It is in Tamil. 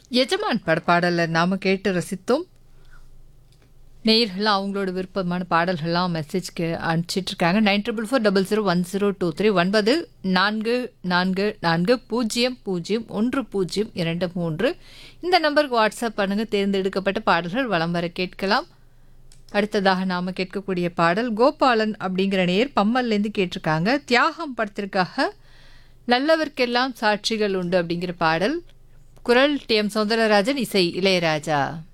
எஜமான் பட பாடலை நாம் கேட்டு ரசித்தோம் நேயர்கள்லாம் அவங்களோட விருப்பமான பாடல்கள்லாம் மெசேஜ்க்கு அனுப்பிச்சிட்ருக்காங்க nine triple four double zero one zero two three ஒன்பது நான்கு நான்கு நான்கு பூஜ்ஜியம் பூஜ்ஜியம் ஒன்று பூஜ்ஜியம் இரண்டு மூன்று இந்த நம்பருக்கு வாட்ஸ்அப் பண்ணுங்கள் தேர்ந்தெடுக்கப்பட்ட பாடல்கள் வலம் வர கேட்கலாம் அடுத்ததாக நாம் கேட்கக்கூடிய பாடல் கோபாலன் அப்படிங்கிற நேயர் பம்மல்லேருந்து கேட்டிருக்காங்க தியாகம் படத்திற்காக நல்லவர்க்கெல்லாம் சாட்சிகள் உண்டு அப்படிங்கிற பாடல் குரல் டி எம் சௌந்தரராஜன் இசை இளையராஜா